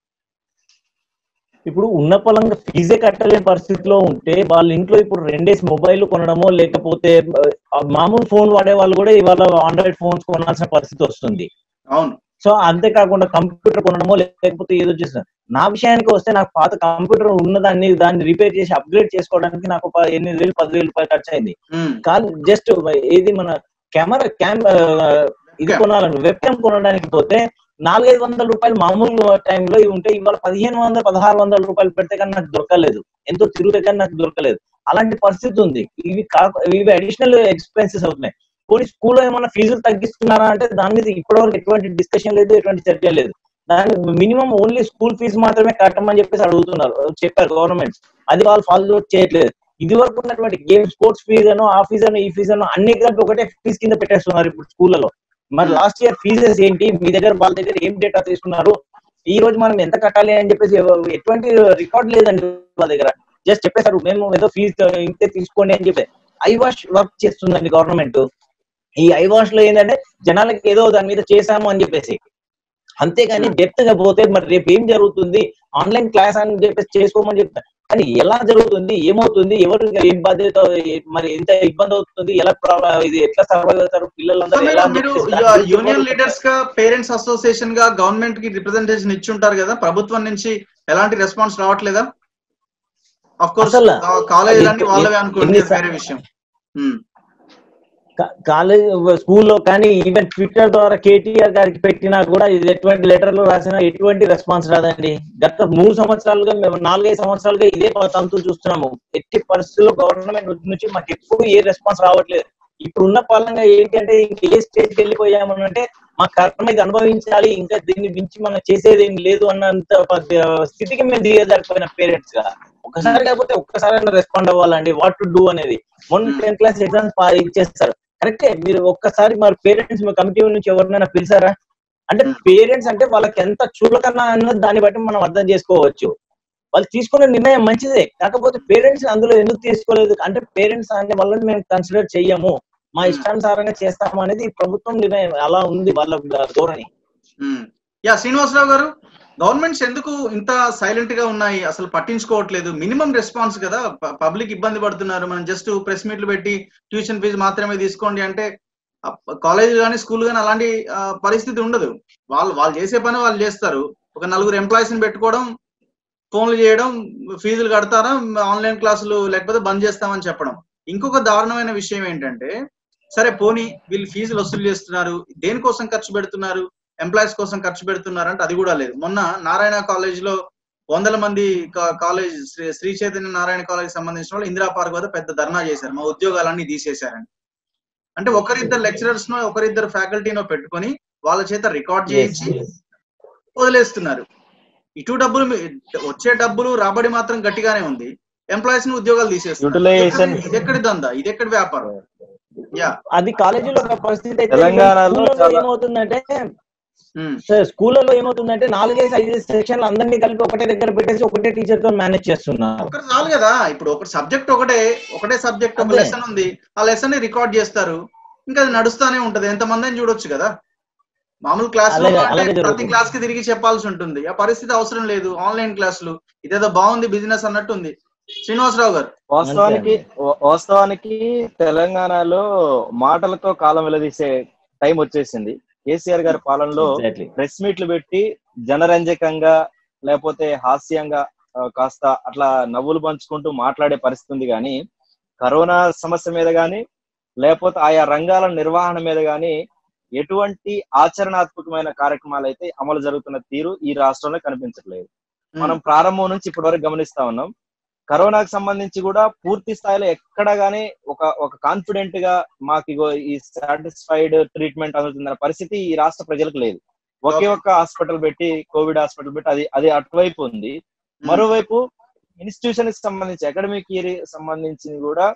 ఇప్పుడు ఉన్న పొలంగా ఫీజే కట్టలేని పరిస్థితిలో ఉంటే వాళ్ళ ఇంట్లో ఇప్పుడు రెండేసి మొబైల్ కొనడమో లేకపోతే ఆ, మామూలు ఫోన్ వాడే వాళ్ళు కూడా ఇవాళ ఆండ్రాయిడ్ ఫోన్స్ కొనాల్సిన పరిస్థితి వస్తుంది అవును సో అంతేకాకుండా కంప్యూటర్ కొనడమో లేకపోతే ఏదో చేస్తున్నారు నా విషయానికి వస్తే నాకు పాత కంప్యూటర్ ఉన్నదాన్ని దాన్ని రిపేర్ చేసి అప్గ్రేడ్ చేసుకోవడానికి నాకు ఒక ఎనిమిది వేలు పదివేలు రూపాయలు ఖర్చు అయింది ఉమ్, కానీ జస్ట్ ఏది మన కెమెరా క్యామ్ ఇది Webcam. కొనాలని వెబ్ క్యామ్ కొనడానికి పోతే నాలుగైదు వందల రూపాయలు మామూలు టైంలో ఇవి ఉంటే ఇవాళ పదిహేను వందల పదహారు వందల రూపాయలు పెడితే కానీ నాకు దొరకలేదు ఎంతో తిరిగితే కానీ నాకు దొరకలేదు అలాంటి పరిస్థితి ఉంది ఇవి కాక ఇవి అడిషనల్ ఎక్స్పెన్సెస్ అవుతున్నాయి పోనీ స్కూల్లో ఏమైనా ఫీజులు తగ్గిస్తున్నారా అంటే దాని మీద ఇప్పటివరకు ఎటువంటి డిస్కషన్ లేదు ఎటువంటి చర్చ లేదు దాని మినిమం ఓన్లీ స్కూల్ ఫీజు మాత్రమే కట్టమని చెప్పేసి అడుగుతున్నారు చెప్పారు గవర్నమెంట్ అది వాళ్ళు ఫాలో చేయట్లేదు ఇది వరకు ఉన్నటువంటి గేమ్ స్పోర్ట్స్ ఫీజు అనో ఆ ఫీజు అనో ఈ ఫీజు అనో అన్ని కలిపి ఒకటే ఫీజు కింద పెట్టేస్తున్నారు ఇప్పుడు స్కూళ్ళలో మరి లాస్ట్ ఇయర్ ఫీజెస్ ఏంటి మీ దగ్గర వాళ్ళ దగ్గర ఏం డేటా తీసుకున్నారు ఈ రోజు మనం ఎంత కట్టాలి అని చెప్పేసి ఎవ- ఎటువంటి రికార్డ్ లేదండి వాళ్ళ దగ్గర జస్ట్ చెప్పేశారు మేము ఏదో ఫీజు ఇంతే తీసుకోండి అని చెప్పి ఐ వాష్ వర్క్ చేస్తుందండి గవర్నమెంట్ ఈ ఐ వాష్ లో ఏంటంటే జనాలకి ఏదో దాని మీద చేశాము అని చెప్పేసి అంతేగాని డెప్త్ గా పోతే మరి రేపు ఏం జరుగుతుంది ఆన్లైన్ క్లాస్ అని చెప్పేసి చేసుకోమని చెప్తారు కానీ ఎలా జరుగుతుంది ఏమవుతుంది ఎవరు ఏం బాధ్యత ఏ- మరి ఎంత ఇబ్బంది అవుతుంది ఎలా ప్రా- ఇది ఎట్లా సర్వైవ్ అవుతారు సో పిల్లలందరూ మీరు ఎలా అని మీరు చెప్పేసి దాని గురించి యూనియన్ ఎవరు- లీడర్స్ గా పేరెంట్స్ అసోసియేషన్ గా గవర్నమెంట్ కి రిప్రజెంటేషన్ ఇచ్చి ఉంటారు కదా ప్రభుత్వం నుంచి ఎలాంటి రెస్పాన్స్ రావట్లేదా అఫ్ కోర్స్ అసలు కాలేజీలన్నీ అది వాళ్ళవే అనుకోండి ఎన్ని అది వేరే విషయం ఉమ్, కా- కాలేజ్ స్కూల్లో కానీ ఈవెన్ ట్విట్టర్ ద్వారా కేటీఆర్ గారికి పెట్టినా కూడా ఇది ఎటువంటి లెటర్లు రాసినా ఎటువంటి రెస్పాన్స్ రాదండి గత మూడు సంవత్సరాలుగా మేము నాలుగైదు సంవత్సరాలుగా ఇదే తంతు చూస్తున్నాము ఎట్టి పరిస్థితుల్లో గవర్నమెంట్ నుంచి మాకు ఎప్పుడు ఏ రెస్పాన్స్ రావట్లేదు ఇప్పుడు ఉన్న పాలనగా ఏంటంటే ఇంక ఏ స్టేజ్కి వెళ్ళిపోయామనంటే మా కర్మ ఇది అనుభవించాలి ఇంకా దీన్ని మించి మనం చేసేది ఏం లేదు అన్నంత ప- స్థితికి మేము దిగజారిపోయిన పేరెంట్స్ గా ఒకసారి కాకపోతే ఒక్కసారి రెస్పాండ్ అవ్వాలండి వాట్ టు డూ అనేది మొన్న Hmm. టెన్త్ క్లాస్ ఎగ్జామ్స్ ఇచ్చేస్తారు కరెక్టే మీరు ఒక్కసారి మరి పేరెంట్స్ మీ కమిటీ నుంచి ఎవరినైనా పిలిచారా అంటే Hmm. పేరెంట్స్ అంటే వాళ్ళకి ఎంత చులకన్నా అన్నది దాన్ని బట్టి మనం అర్థం చేసుకోవచ్చు వాళ్ళు తీసుకున్న నిర్ణయం మంచిదే కాకపోతే పేరెంట్స్ అందులో ఎందుకు తీసుకోలేదు అంటే పేరెంట్స్ అనే వాళ్ళని మేము కన్సిడర్ చెయ్యము మా Hmm. ఇష్టానుసారంగా చేస్తాము అనేది ప్రభుత్వం నిర్ణయం అలా ఉంది వాళ్ళ ధోరణి ఉమ్. యా శ్రీనివాసరావు గారు గవర్నమెంట్స్ ఎందుకు ఇంత సైలెంట్ గా ఉన్నాయి అసలు పట్టించుకోవట్లేదు మినిమం రెస్పాన్స్ కదా పబ్లిక్ ఇబ్బంది పడుతున్నారు మనం జస్ట్ ప్రెస్ మీట్లు పెట్టి ట్యూషన్ ఫీజు మాత్రమే తీసుకోండి అంటే కాలేజ్ కానీ స్కూల్ కానీ అలాంటి ఆ, పరిస్థితి ఉండదు వాళ్ళు వాళ్ళు చేసే పని వాళ్ళు చేస్తారు ఒక నలుగురు ఎంప్లాయీస్ ని పెట్టుకోవడం ఫోన్లు చేయడం ఫీజులు కడతారా ఆన్లైన్ క్లాసులు లేకపోతే బంద్ చేస్తామని చెప్పడం ఇంకొక దారుణమైన విషయం ఏంటంటే సరే పోనీ వీళ్ళు ఫీజులు వసూలు చేస్తున్నారు దేనికోసం ఖర్చు పెడుతున్నారు ఎంప్లాయీస్ కోసం ఖర్చు పెడుతున్నారు అంటే అది కూడా లేదు మొన్న నారాయణ కాలేజ్ లో వందల మంది కా- కాలేజ్ శ్రీ శ్రీ చైతన్య నారాయణ కాలేజ్ సంబంధించిన వాళ్ళు ఇందిరా పార్క్ వద్ద పెద్ద ధర్నా చేశారు మా ఉద్యోగాలన్నీ తీసేశారని అంటే ఒకరిద్దరు లెక్చరర్స్ నో ఒకరిద్దరు ఫ్యాకల్టీనో పెట్టుకొని వాళ్ళ చేత రికార్డ్ చేయించి వదిలేస్తున్నారు ఇటు డబ్బులు మీ- వచ్చే డబ్బులు రాబడి మాత్రం గట్టిగానే ఉంది ఎంప్లాయీస్ ని ఉద్యోగాలు తీసేస్తున్నారు Utilization- ఇది ఎక్కడి- ఇది ఎక్కడి దందా ఇది ఎక్కడి వ్యాపారం యా అది కాలేజీలో ఒక పరిస్థితి అయితే తెలంగాణలో స్కూళ్ళలో చాలా- ఏమవుతుందంటే ఉమ్, సార్ స్కూళ్ళలో ఏమవుతుందంటే నాలుగైదు ఐదు సెక్షన్లు అందరినీ కలిపి ఒకటే దగ్గర పెట్టేసి ఒకటే టీచర్ తో మేనేజ్ చేస్తున్నారు ఒకటి చాలు కదా ఇప్పుడు ఒక సబ్జెక్ట్ ఒకటే ఒకటే సబ్జెక్ట్ ఒక అదే. లెసన్ ఉంది ఆ లెసన్ ని రికార్డ్ చేస్తారు ఇంకా అది నడుస్తానే ఉంటది ఎంత మంది చూడొచ్చు కదా మామూలు క్లాస్ అలాగే- అలాగే ప్రతి జరుగుతుంది. క్లాస్ కి తిరిగి చెప్పాల్సి ఉంటుంది ఆ పరిస్థితి అవసరం లేదు ఆన్లైన్ క్లాసులు ఇదేదో బాగుంది బిజినెస్ అన్నట్టు ఉంది శ్రీనివాసరావు గారు వాస్తవానికి వా- వాస్తవానికి తెలంగాణలో మాటలతో కాలం వెలదీసే టైం వచ్చేసింది కేసీఆర్ గారి పాలనలో Exactly. ప్రెస్ మీట్లు పెట్టి జనరంజకంగా లేకపోతే హాస్యంగా ఆ, కాస్త అట్లా నవ్వులు పంచుకుంటూ మాట్లాడే పరిస్థితి ఉంది కానీ కరోనా సమస్య మీద కానీ లేకపోతే ఆయా రంగాల నిర్వహణ మీద కానీ ఎటువంటి ఆచరణాత్మకమైన కార్యక్రమాలు అయితే అమలు జరుగుతున్న తీరు ఈ రాష్ట్రంలో కనిపించట్లేదు మనం ప్రారంభం నుంచి ఇప్పటి వరకు గమనిస్తా ఉన్నాం కరోనాకు సంబంధించి కూడా పూర్తి స్థాయిలో ఎక్కడ గానీ ఒక ఒక కాన్ఫిడెంట్ గా మాకు ఇగో ఈ సాటిస్ఫైడ్ ట్రీట్మెంట్ అందుతుందన్న పరిస్థితి ఈ రాష్ట్ర ప్రజలకు లేదు ఒకే Okay. ఒక్క హాస్పిటల్ పెట్టి కోవిడ్ హాస్పిటల్ పెట్టి అది అది అటువైపు ఉంది మరోవైపు ఇన్స్టిట్యూషన్ కి సంబంధించి అకాడమిక్ ఇయర్ సంబంధించి కూడా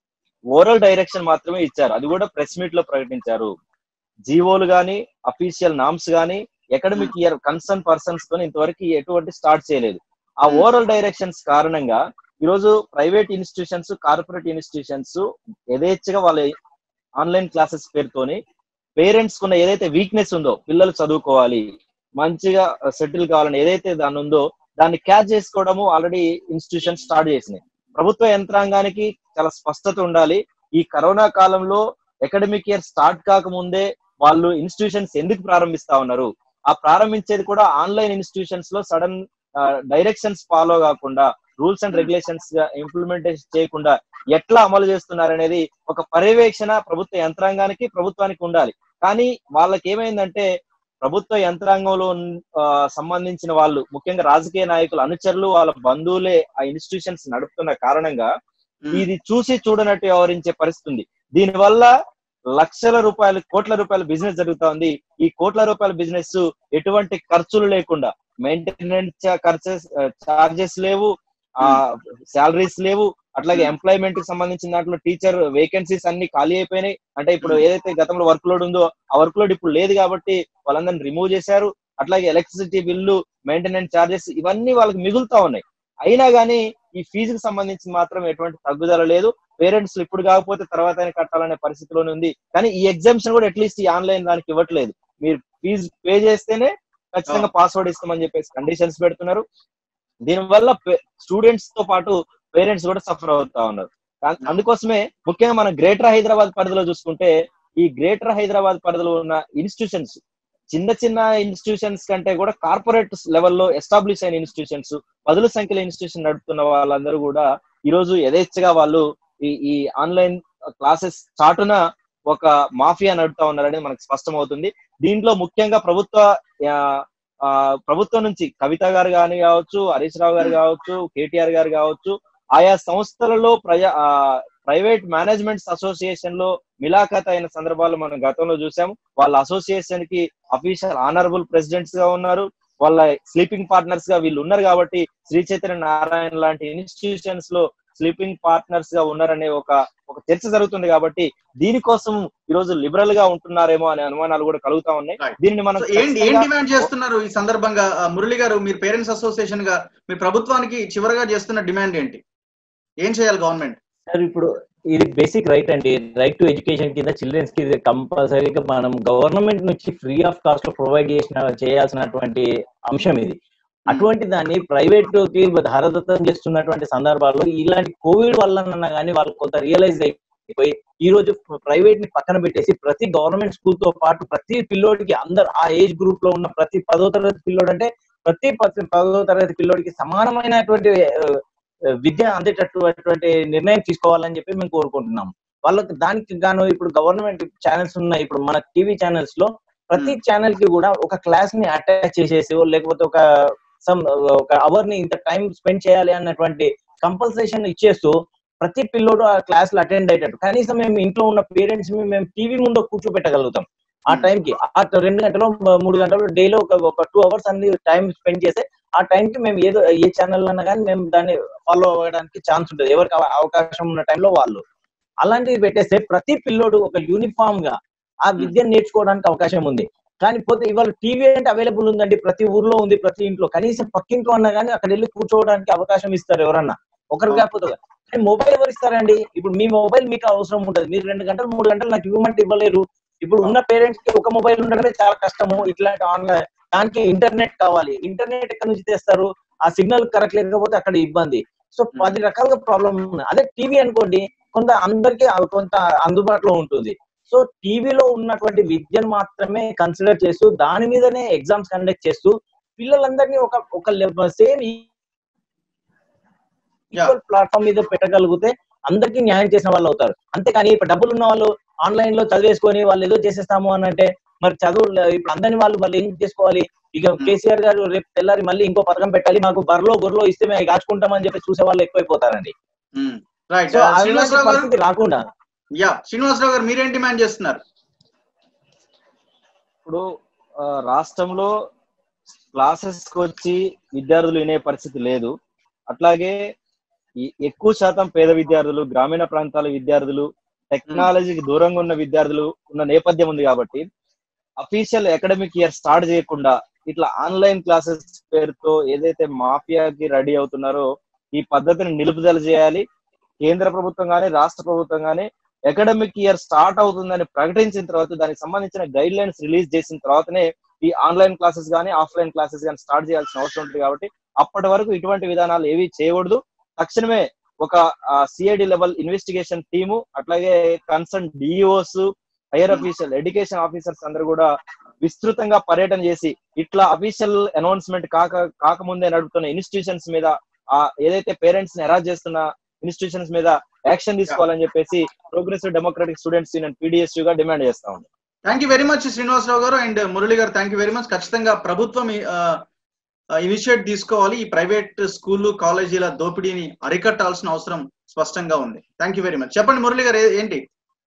ఓరల్ డైరెక్షన్ మాత్రమే ఇచ్చారు అది కూడా ప్రెస్ మీట్ లో ప్రకటించారు జీవోలు గాని అఫీషియల్ నామ్స్ గాని అకాడమిక్ ఇయర్ కన్సర్న్ పర్సన్స్ తో ఇంతవరకు ఎటువంటి స్టార్ట్ చేయలేదు ఆ Hmm. ఓరల్ డైరెక్షన్స్ కారణంగా ఈరోజు ప్రైవేట్ ఇన్స్టిట్యూషన్స్ కార్పొరేట్ ఇన్స్టిట్యూషన్స్ యథేచ్ఛగా వాళ్ళ ఆన్లైన్ క్లాసెస్ పేరుతోని పేరెంట్స్ కున్న ఏదైతే వీక్నెస్ ఉందో పిల్లలు చదువుకోవాలి మంచిగా సెటిల్ కావాలని ఏదైతే దాని ఉందో దాన్ని క్యాచ్ చేసుకోవడము ఆల్రెడీ ఇన్స్టిట్యూషన్ స్టార్ట్ చేసినాయి ప్రభుత్వ యంత్రాంగానికి చాలా స్పష్టత ఉండాలి ఈ కరోనా కాలంలో అకాడమిక్ ఇయర్ స్టార్ట్ కాకముందే వాళ్ళు ఇన్స్టిట్యూషన్స్ ఎందుకు ప్రారంభిస్తా ఉన్నారు ఆ ప్రారంభించేది కూడా ఆన్లైన్ ఇన్స్టిట్యూషన్స్ లో సడన్ డైరెక్షన్స్ ఫాలో కాకుండా రూల్స్ అండ్ రెగ్యులేషన్స్ గా ఇంప్లిమెంటేషన్ చేయకుండా ఎట్లా అమలు చేస్తున్నారు అనేది ఒక పర్యవేక్షణ ప్రభుత్వ యంత్రాంగానికి ప్రభుత్వానికి ఉండాలి కానీ వాళ్ళకి ఏమైందంటే ప్రభుత్వ యంత్రాంగంలో ఉన్న- ఆ, సంబంధించిన వాళ్ళు ముఖ్యంగా రాజకీయ నాయకులు అనుచరులు వాళ్ళ బంధువులే ఆ ఇన్స్టిట్యూషన్స్ నడుపుతున్న కారణంగా ఇది చూసి చూడనట్టు వ్యవహరించే పరిస్థితి ఉంది దీనివల్ల లక్షల రూపాయలు కోట్ల రూపాయల బిజినెస్ జరుగుతా ఉంది ఈ కోట్ల రూపాయల బిజినెస్ ఎటువంటి ఖర్చులు లేకుండా మెయింటెనెన్స్ ఖర్చెస్ చార్జెస్ లేవు ఆ శాలరీస్ లేవు అట్లాగే Hmm. ఎంప్లాయ్మెంట్ కి సంబంధించిన దాంట్లో టీచర్ వేకెన్సీస్ అన్ని ఖాళీ అయిపోయినాయి అంటే ఇప్పుడు Hmm. ఏదైతే గతంలో వర్క్ లోడ్ ఉందో ఆ వర్క్ లోడ్ ఇప్పుడు లేదు కాబట్టి వాళ్ళందరిని రిమూవ్ చేశారు అట్లాగే ఎలక్ట్రిసిటీ బిల్లు మెయింటెనెన్స్ చార్జెస్ ఇవన్నీ వాళ్ళకి మిగులుతా ఉన్నాయి అయినా కానీ ఈ ఫీజుకి సంబంధించి మాత్రం ఎటువంటి తగ్గుదల లేదు పేరెంట్స్ ఇప్పుడు కాకపోతే తర్వాత అయినా కట్టాలనే పరిస్థితిలోనే ఉంది కానీ ఈ ఎగ్జామ్షన్ కూడా అట్లీస్ట్ ఈ ఆన్లైన్ దానికి ఇవ్వట్లేదు మీరు ఫీజు పే చేస్తేనే ఖచ్చితంగా పాస్వర్డ్ ఇస్తామని చెప్పేసి కండిషన్స్ పెడుతున్నారు దీనివల్ల స్టూడెంట్స్ తో పాటు పేరెంట్స్ కూడా సఫర్ అవుతా ఉన్నారు కా- అందుకోసమే ముఖ్యంగా మన గ్రేటర్ హైదరాబాద్ పరిధిలో చూసుకుంటే ఈ గ్రేటర్ హైదరాబాద్ పరిధిలో ఉన్న ఇన్స్టిట్యూషన్స్ చిన్న చిన్న ఇన్స్టిట్యూషన్స్ కంటే కూడా కార్పొరేట్ లెవెల్లో ఎస్టాబ్లిష్ అయిన ఇన్స్టిట్యూషన్స్ పదుల సంఖ్యలో ఇన్స్టిట్యూషన్ నడుపుతున్న వాళ్ళందరూ కూడా ఈ రోజు యథేచ్ఛగా వాళ్ళు ఈ ఈ ఆన్లైన్ క్లాసెస్ చాటున ఒక మాఫియా నడుపుతా ఉన్నారని మనకు స్పష్టం అవుతుంది దీంట్లో ముఖ్యంగా ప్రభుత్వ ఆ, ఆ, ప్రభుత్వం నుంచి కవిత గారు కానీ కావచ్చు హరీష్ రావు గారు కావచ్చు కేటీఆర్ గారు కావచ్చు ఆయా సంస్థలలో ప్రజా ప్రైవేట్ మేనేజ్మెంట్స్ అసోసియేషన్ లో మిలాఖత్ అయిన సందర్భాలు మనం గతంలో చూసాం వాళ్ళ అసోసియేషన్ కి అఫీషియల్ ఆనరబుల్ ప్రెసిడెంట్స్ గా ఉన్నారు వాళ్ళ స్లీపింగ్ పార్ట్నర్స్ గా వీళ్ళు ఉన్నారు కాబట్టి శ్రీ చైతన్య నారాయణ లాంటి ఇన్స్టిట్యూషన్స్ లో స్లీపింగ్ పార్ట్నర్స్ గా ఉన్నారనే ఒక ఒక చర్చ జరుగుతుంది కాబట్టి దీనికోసం ఈ రోజు లిబరల్ గా ఉంటున్నారేమో అనే అనుమానాలు కూడా కలుగుతా ఉన్నాయి Right. దీనిని మనం సో ఏంటి ఏం ఖచ్చితంగా- డిమాండ్ చేస్తున్నారు ఈ సందర్భంగా ఆ, మురళి గారు మీరు పేరెంట్స్ అసోసియేషన్ గా మీ ప్రభుత్వానికి చివరగా చేస్తున్న డిమాండ్ ఏంటి ఏం చేయాలి గవర్నమెంట్ సార్ ఇప్పుడు ఇది బేసిక్ రైట్ అండి రైట్ టు ఎడ్యుకేషన్ కింద చిల్డ్రన్స్ కి కంపల్సరీగా మనం గవర్నమెంట్ నుంచి ఫ్రీ ఆఫ్ కాస్ట్ లో ప్రొవైడ్ చేసిన చేయాల్సినటువంటి అంశం ఇది అటువంటి దాన్ని ప్రైవేట్ కి ధారదత్తం చేస్తున్నటువంటి సందర్భాల్లో ఇలాంటి కోవిడ్ వల్ల కానీ వాళ్ళు కొంత రియలైజ్ అయిపోయి ఈ రోజు ప్రైవేట్ ని పక్కన పెట్టేసి ప్రతి గవర్నమెంట్ స్కూల్ తో పాటు ప్రతి పిల్లోడికి అందరు ఆ ఏజ్ గ్రూప్ లో ఉన్న ప్రతి పదో తరగతి పిల్లోడు అంటే ప్రతి పది- పదో తరగతి పిల్లోడికి సమానమైనటువంటి ఆ, విద్య అందేటటువంటి నిర్ణయం తీసుకోవాలని చెప్పి మేము కోరుకుంటున్నాం వాళ్ళకి దానికి గాను ఇప్పుడు గవర్నమెంట్ ఛానల్స్ ఉన్నాయి ఇప్పుడు మన టీవీ ఛానల్స్ లో ప్రతి ఛానల్ కి కూడా ఒక క్లాస్ ని అటాచ్ చేసేసి లేకపోతే ఒక సమ్ ఒక అవర్ ని ఇంత టైం స్పెండ్ చేయాలి అన్నటువంటి కంపల్సేషన్ ఇచ్చేస్తూ ప్రతి పిల్లోడు ఆ క్లాస్ లో అటెండ్ అయ్యేటట్టు కనీసం మేము ఇంట్లో ఉన్న పేరెంట్స్ మేము టీవీ ముందు కూర్చోబెట్టగలుగుతాం ఆ Hmm. టైం కి ఆ రెండు గంటలు మూడు గంటలు డైలో ఒక ఒక టూ అవర్స్ అన్ని టైం స్పెండ్ చేస్తే ఆ టైం కి మేము ఏదో ఏ ఛానల్ అన్నా కానీ మేము దాన్ని ఫాలో అవ్వడానికి ఛాన్స్ ఉంటుంది ఎవరికి అవ- అవకాశం ఉన్న టైంలో వాళ్ళు అలాంటివి పెట్టేస్తే ప్రతి పిల్లోడు ఒక యూనిఫామ్ గా ఆ విద్యను నేర్చుకోవడానికి అవకాశం ఉంది కానీ పోతే ఇవాళ టీవీ అంటే అవైలబుల్ ఉందండి ప్రతి ఊర్లో ఉంది ప్రతి ఇంట్లో కనీసం పక్కింట్లో అన్నా కానీ అక్కడ వెళ్ళి కూర్చోవడానికి అవకాశం ఇస్తారు ఎవరన్నా ఒకరు కాకపోతే ఒకరు. కానీ మొబైల్ ఎవరు ఇస్తారండి ఇప్పుడు మీ మొబైల్ మీకు అవసరం ఉంటుంది మీరు రెండు గంటలు మూడు గంటలు నాకు ఇవ్వమంటే ఇవ్వలేరు ఇప్పుడు ఉన్న పేరెంట్స్ కి ఒక మొబైల్ ఉండడమే చాలా కష్టము ఇట్లాంటి ఆన్లైన్ దానికి ఇంటర్నెట్ కావాలి ఇంటర్నెట్ ఎక్కడి నుంచి తెస్తారు ఆ సిగ్నల్ కరెక్ట్ లేకపోతే అక్కడ ఇబ్బంది సో పది రకాలుగా ప్రాబ్లం ఉన్నాయి అదే టీవీ అనుకోండి కొంత అందరికి కొంత అందుబాటులో ఉంటుంది సో టీవీలో ఉన్నటువంటి విద్యను మాత్రమే కన్సిడర్ చేస్తూ దాని మీదనే ఎగ్జామ్స్ కండక్ట్ చేస్తూ పిల్లలందరినీ ఒక ఒక సేమ్ ఈక్వల్ ప్లాట్ఫామ్ మీద పెట్టగలిగితే అందరికీ న్యాయం చేసిన వాళ్ళు అవుతారు అంతేకాని ఇప్పుడు డబ్బులు ఉన్న వాళ్ళు ఆన్లైన్ లో చదివేసుకొని వాళ్ళు ఏదో చేసేస్తాము అని అంటే మరి చదువు ఇప్పుడు అందరిని వాళ్ళు వాళ్ళు ఏం చేసుకోవాలి ఇక కేసీఆర్ గారు రేపు తెల్లారి మళ్ళీ ఇంకో పథకం పెట్టాలి మాకు బర్లో గొర్రెలో ఇస్తే మేము కాచుకుంటామని చెప్పి చూసే వాళ్ళు ఎక్కువైపోతారండి రైట్ సో అలాంటి శ్రీనివాసరావు గారు పరిస్థితి రాకుండా యా శ్రీనివాసరావు గారు మీరేం డిమాండ్ చేస్తున్నారు ఇప్పుడు ఆ, రాష్ట్రంలో క్లాసెస్ కి వచ్చి విద్యార్థులు వినే పరిస్థితి లేదు అట్లాగే ఈ ఎక్కువ శాతం పేద విద్యార్థులు గ్రామీణ ప్రాంతాల విద్యార్థులు టెక్నాలజీకి దూరంగా ఉన్న విద్యార్థులు ఉన్న నేపథ్యం ఉంది కాబట్టి అఫీషియల్ అకాడమిక్ ఇయర్ స్టార్ట్ చేయకుండా ఇట్లా ఆన్లైన్ క్లాసెస్ పేరుతో ఏదైతే మాఫియాకి రెడీ అవుతున్నారో ఈ పద్ధతిని నిలుపుదల చేయాలి కేంద్ర ప్రభుత్వం కానీ రాష్ట్ర ప్రభుత్వం కానీ అకాడమిక్ ఇయర్ స్టార్ట్ అవుతుందని ప్రకటించిన తర్వాత దానికి సంబంధించిన గైడ్ లైన్స్ రిలీజ్ చేసిన తర్వాతనే ఈ ఆన్లైన్ క్లాసెస్ కానీ ఆఫ్లైన్ క్లాసెస్ కానీ స్టార్ట్ చేయాల్సిన అవసరం ఉంటుంది కాబట్టి అప్పటి వరకు ఇటువంటి విధానాలు ఏవి చేయకూడదు తక్షణమే ఒక సిఐడి లెవెల్ ఇన్వెస్టిగేషన్ టీము అట్లాగే concern DOs higher official education officers అందరూ కూడా విస్తృతంగా పర్యటన చేసి ఇట్లా అఫీషియల్ అనౌన్స్మెంట్ కాక కాకముందే నడుపుతున్న ఇన్స్టిట్యూషన్స్ మీద ఆ ఏదైతే పేరెంట్స్ ని హెరాస్ చేస్తున్న ఇన్స్టిట్యూషన్స్ మీద యాక్షన్ తీసుకోవాలని చెప్పేసి progressive democratic students union PDSU గా డిమాండ్ చేస్తా ఉంది thank you very much Srinivasarao garu and Murali గారు థ్యాంక్ యూ వెరీ మచ్ ఖచ్చితంగా ప్రభుత్వం ఇనిషియేట్ తీసుకోవాలి ఈ ప్రైవేట్ స్కూళ్ళు కాలేజీల దోపిడీని అరికట్టాల్సిన అవసరం స్పష్టంగా ఉంది థ్యాంక్ యూ వెరీ మచ్ చెప్పండి మురళి గారు ఏ- ఏంటి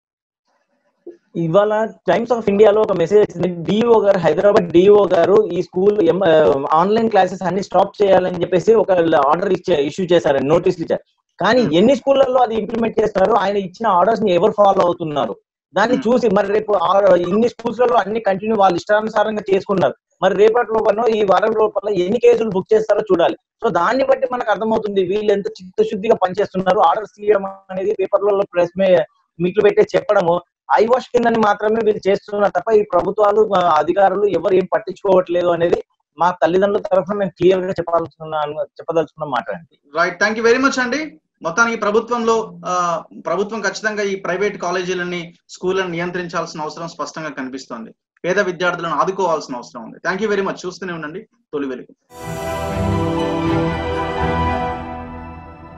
ఇవాళ టైమ్స్ ఆఫ్ ఇండియాలో ఒక మెసేజ్ వచ్చింది డిఓ గారు హైదరాబాద్ డిఓ గారు ఈ స్కూల్ ఆన్లైన్ క్లాసెస్ అన్ని స్టాప్ చేయాలని చెప్పేసి ఒక ఆర్డర్ ఇచ్చే ఇష్యూ చేశారు నోటీసులు ఇచ్చారు కానీ ఎన్ని స్కూళ్ళల్లో అది ఇంప్లిమెంట్ చేస్తారు ఆయన ఇచ్చిన ఆర్డర్స్ ని ఎవరు ఫాలో అవుతున్నారు దాన్ని Hmm. చూసి మరి రేపు ఆ- ఇన్ని స్కూల్స్ లలో అన్ని కంటిన్యూ వాళ్ళ ఇష్టానుసారంగా చేసుకున్నారు మరి రేపటి లోపల ఈ వారం లోపల ఎన్ని కేసులు బుక్ చేస్తారో చూడాలి సో దాన్ని బట్టి మనకు అర్థమవుతుంది వీళ్ళు ఎంత చిత్తశుద్ధిగా పనిచేస్తున్నారు ఆర్డర్స్ తీయడం అనేది పేపర్లలో ప్రెస్ మీట్లు పెట్టే చెప్పడము ఐ వాష్ కిందని మాత్రమే వీళ్ళు చేస్తున్నారు తప్ప ఈ ప్రభుత్వాలు ఆ, అధికారులు ఎవరు ఏం పట్టించుకోవట్లేదు అనేది మా తల్లిదండ్రుల తరఫున మేము క్లియర్ గా చెప్పాల్సిన చెప్పదలుచుకున్న మాట అండి right thank you very much అండి మొత్తానికి ప్రభుత్వంలో ఆ, ప్రభుత్వం ఖచ్చితంగా ఈ ప్రైవేట్ కాలేజీలని స్కూళ్ళని నియంత్రించాల్సిన అవసరం స్పష్టంగా కనిపిస్తోంది పేద విద్యార్థులను ఆదుకోవాల్సిన అవసరం ఉంది థ్యాంక్ యూ వెరీ మచ్ చూస్తూనే ఉండండి తొలి వెలుగు